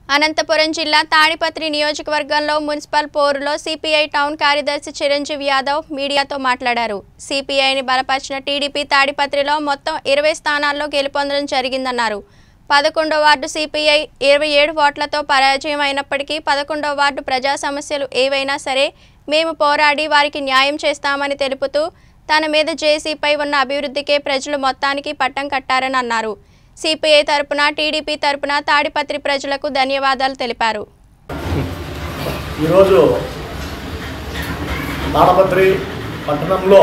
అనంతపురం జిల్లా తాడిపత్రి నియోజకవర్గంలో మున్సిపల్ పోరులో సిపిఐ టౌన్ కార్యదర్శి చిరంజీవి యాదవ్ మీడియాతో మాట్లాడారు సిపిఐని బలపరిచిన టీడీపీ తాడిపత్రిలో మొత్తం ఇరవై స్థానాల్లో గెలుపొందడం జరిగిందన్నారు పదకొండో వార్డు సిపిఐ ఇరవై ఏడు ఓట్లతో పరాజయం అయినప్పటికీ పదకొండో వార్డు ప్రజా సమస్యలు ఏవైనా సరే మేము పోరాడి వారికి న్యాయం చేస్తామని తెలుపుతూ తన మీద జేసీపై ఉన్న అభివృద్ధికే ప్రజలు మొత్తానికి పట్టం కట్టారని అన్నారు సిపిఐ తరపున టీడీపీ తరపున తాడిపత్రి ప్రజలకు ధన్యవాదాలు తెలిపారు ఈరోజు తాడపత్రి పట్టణంలో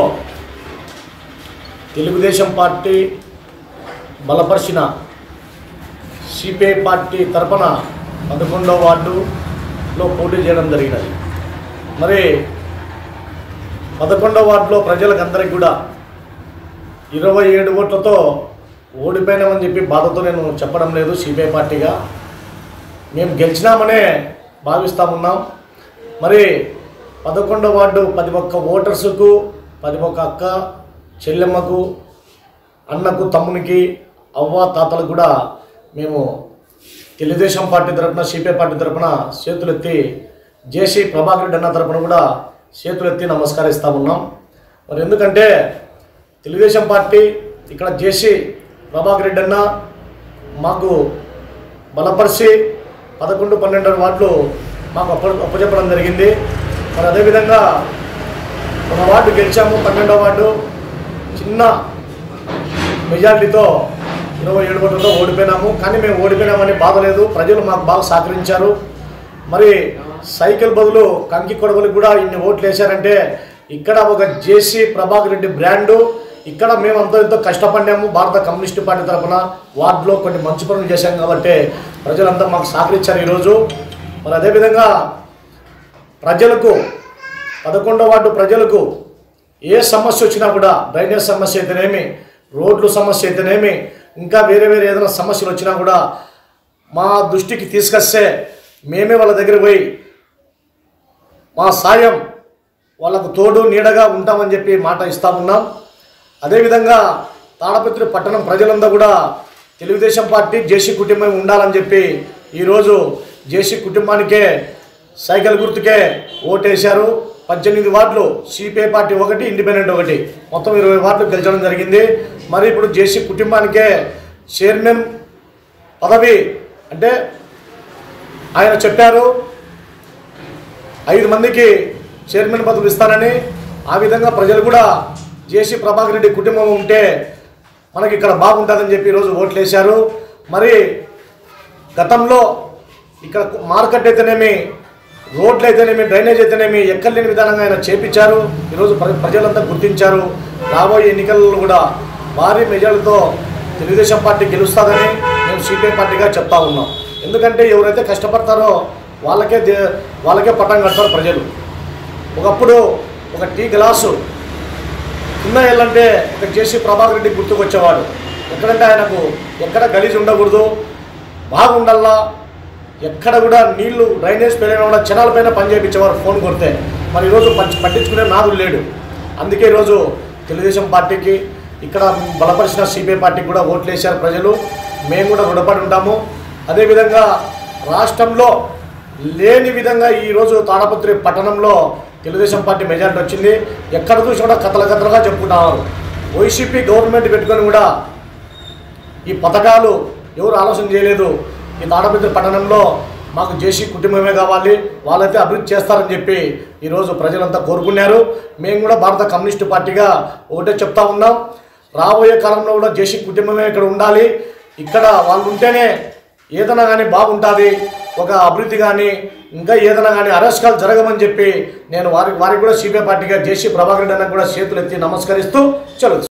తెలుగుదేశం పార్టీ బలపరిచిన సిపిఐ పార్టీ తరపున పదకొండవ వార్డులో పోటీ చేయడం జరిగినది మరి పదకొండవ వార్డులో ప్రజలకు అందరికీ కూడా ఇరవై ఏడు ఓట్లతో ఓడిపోయినామని చెప్పి బాధతో నేను చెప్పడం లేదు సిపిఐ పార్టీగా మేము గెలిచినామనే భావిస్తామున్నాం మరి పదకొండవ వార్డు పది ఒక్క ఓటర్స్కు పది ఒక్క అక్క చెల్లెమ్మకు అన్నకు తమ్మునికి అవ్వ తాతలకు కూడా మేము తెలుగుదేశం పార్టీ తరపున సిపిఐ పార్టీ తరపున చేతులెత్తి జేసీ ప్రభాకర్ రెడ్డి అన్న తరపున కూడా చేతులెత్తి నమస్కరిస్తామున్నాం మరి ఎందుకంటే తెలుగుదేశం పార్టీ ఇక్కడ జేసీ ప్రభాకర్ రెడ్డి అన్న మాకు బలపరిచి పదకొండు పన్నెండు వార్డులు మాకు అప్ప అప్పచెప్పడం జరిగింది మరి అదేవిధంగా ఒక వార్డు గెలిచాము పన్నెండో వార్డు చిన్న మెజార్టీతో ఇరవై ఏడు ఓట్లతో ఓడిపోయినాము కానీ మేము ఓడిపోయినామని బాధ లేదు ప్రజలు మాకు బాగా సహకరించారు మరి సైకిల్ బదులు కంకి కొడవలకు కూడా ఇన్ని ఓట్లు వేశారంటే ఇక్కడ ఒక జేసీ ప్రభాకర్ రెడ్డి బ్రాండు ఇక్కడ మేము అంతో ఎంతో కష్టపడినాము భారత కమ్యూనిస్ట్ పార్టీ తరఫున వార్డులో కొన్ని మంచి పనులు చేశాం కాబట్టి ప్రజలంతా మాకు సహకరించారు ఈరోజు మరి అదేవిధంగా ప్రజలకు పదకొండో వార్డు ప్రజలకు ఏ సమస్య వచ్చినా కూడా డ్రైనేజ్ సమస్య అయితేనేమి రోడ్లు సమస్య అయితేనేమి ఇంకా వేరే వేరే ఏదైనా సమస్యలు వచ్చినా కూడా మా దృష్టికి తీసుకొస్తే మేమే వాళ్ళ దగ్గర పోయి మా సాయం వాళ్ళకు తోడు నీడగా ఉంటామని చెప్పి మాట ఇస్తా ఉన్నాం అదేవిధంగా తాడపత్రి పట్టణం ప్రజలంతా కూడా తెలుగుదేశం పార్టీ జేసీ కుటుంబం ఉండాలని చెప్పి ఈరోజు జేసీ కుటుంబానికే సైకిల్ గుర్తుకే ఓటేశారు పద్దెనిమిది వార్డులు సిపిఐ పార్టీ ఒకటి ఇండిపెండెంట్ ఒకటి మొత్తం ఇరవై వార్డులు గెలిచడం జరిగింది మరి ఇప్పుడు జేసీ కుటుంబానికే చైర్మన్ పదవి అంటే ఆయన చెప్పారు ఐదు మందికి చైర్మన్ పదవి ఇస్తానని ఆ విధంగా ప్రజలు కూడా జేసీ ప్రభాకర్ రెడ్డి కుటుంబం ఉంటే మనకి ఇక్కడ బాగుంటుందని చెప్పి ఈరోజు ఓట్లు వేశారు మరి గతంలో ఇక్కడ మార్కెట్ అయితేనేమి రోడ్లు అయితేనేమి డ్రైనేజ్ అయితేనేమి ఎక్కడ లేని విధానంగా ఆయన చేపించారు ఈరోజు ప్ర- ప్రజలంతా గుర్తించారు రాబోయే ఎన్నికల్లో కూడా భారీ మెజార్టీతో తెలుగుదేశం పార్టీ గెలుస్తుందని మేము సిపిఐ పార్టీగా చెప్తా ఉన్నాం ఎందుకంటే ఎవరైతే కష్టపడతారో వాళ్ళకే దే- వాళ్ళకే పట్టం కడతారు ప్రజలు ఒకప్పుడు ఒక టీ గ్లాసు కింద వెళ్ళంటే ఒక జేసీ ప్రభాకర్ రెడ్డి గుర్తుకొచ్చేవాడు ఎక్కడంటే ఆయనకు ఎక్కడ గలీజ్ ఉండకూడదు బాగుండల్లా ఎక్కడ కూడా నీళ్లు డ్రైనేజ్ పెరిగిన కూడా క్షణాల పైన పని చేయించేవారు ఫోన్ కొడితే మరి ఈరోజు పట్టి- పట్టించుకునే నాదు లేడు అందుకే ఈరోజు తెలుగుదేశం పార్టీకి ఇక్కడ బలపరిచిన సిపిఐ పార్టీకి కూడా ఓట్లు వేశారు ప్రజలు మేము కూడా రుణపడి ఉంటాము అదేవిధంగా రాష్ట్రంలో లేని విధంగా ఈరోజు తాడపత్రి పట్టణంలో తెలుగుదేశం పార్టీ మెజారిటీ వచ్చింది ఎక్కడ చూసి కూడా కథల కథలుగా చెప్పుకుంటున్నారు వైసీపీ గవర్నమెంట్ పెట్టుకొని కూడా ఈ పథకాలు ఎవరు ఆలోచన చేయలేదు ఈ తాడపత్రి పట్టణంలో మాకు జేసీ కుటుంబమే కావాలి వాళ్ళైతే అభివృద్ధి చేస్తారని చెప్పి ఈరోజు ప్రజలంతా కోరుకున్నారు మేము కూడా భారత కమ్యూనిస్ట్ పార్టీగా ఒకటే చెప్తా ఉన్నాం రాబోయే కాలంలో కూడా జేసీ కుటుంబమే ఇక్కడ ఉండాలి ఇక్కడ వాళ్ళు ఉంటేనే ఏదైనా కానీ బాగుంటుంది ఒక అభివృద్ధి కానీ ఇంకా ఏదైనా కానీ అరెస్కాలు జరగమని చెప్పి నేను వారికి వారికి కూడా సిపిఐ పార్టీగా జేసీ ప్రభాకర్ రెడ్డి అన్న కూడా చేతులు ఎత్తి నమస్కరిస్తూ చదువు